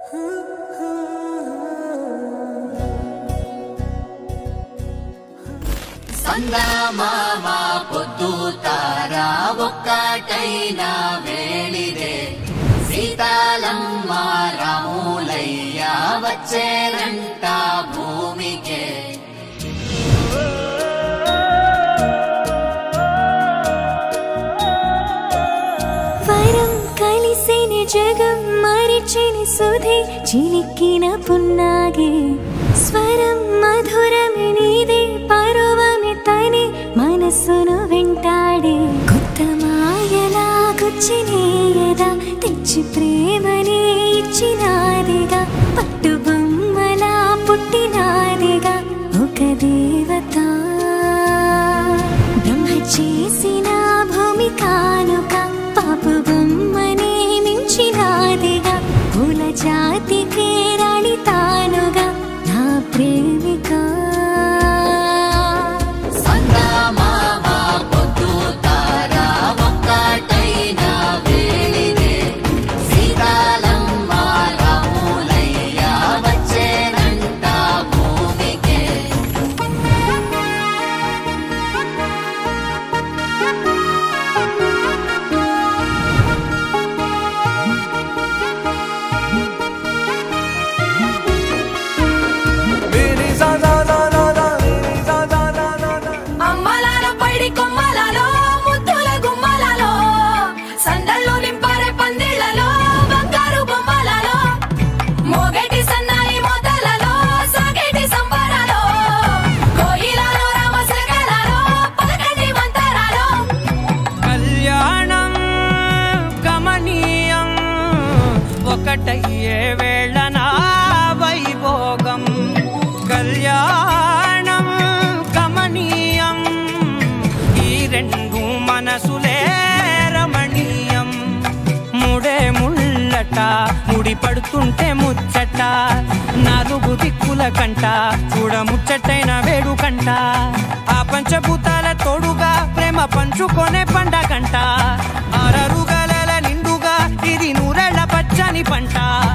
సందమామ పొద్దు తారా ఒక్కటైన వేళిదే సీతాలమ్మ రాములయ్య వచ్చేనంట భూమికే వరం కలిసిన జగం మరిచిన సుధే చిలిక్కిన పున్నాగే స్వరం మధురమి నీదే పరువమి తని మనస్సును వెంటాడే కొత్త మాయలా గుచ్చినేయదా తెచ్చి ప్రేమనే ఇచ్చినాదిగా పట్టు బొమ్మలా పుట్టినాదిగా ఒక దేవత బ్రహ్మ చేసిన భూమి కానుక పాపు బొమ్మనే మించినాదిగా కుల జాతికి రాణి తానుగా నా ప్రేమిక సందమామ పొద్దు తారా ఒక్కటైన వేళిదే సీతాలమ్మ రాములయ్య వచ్చేనంట భూమికే అమ్మలాలో పైడి కొమ్మలలో ముద్దుల గుమ్మలలో సందళ్ళు నింపారే పందిళ్లలో బంగారు బొమ్మలలో మోగేటి సన్నాయి మోతలలో సాగేటి సంబరాలో కోయిలలో రామశకలలో పలకటి మంతరాలో కళ్యాణం గమనీయం ఒకటయ్యే వేళ నా వైభోగం కళ్యాణం గమనీయం ఈ రెండు మనసులే రమణీయం ముడే ముళ్ళట ముడి పడుతుంటే ముచ్చట నాలుగు దిక్కుల కంట చూడ ముచ్చటైన వేడుకంట ఆ పంచభూతాల తోడుగా ప్రేమ పంచుకొనే పండగంట ఆరరుగల నిండుగా ఇది నూరెళ్ళ పచ్చని పంట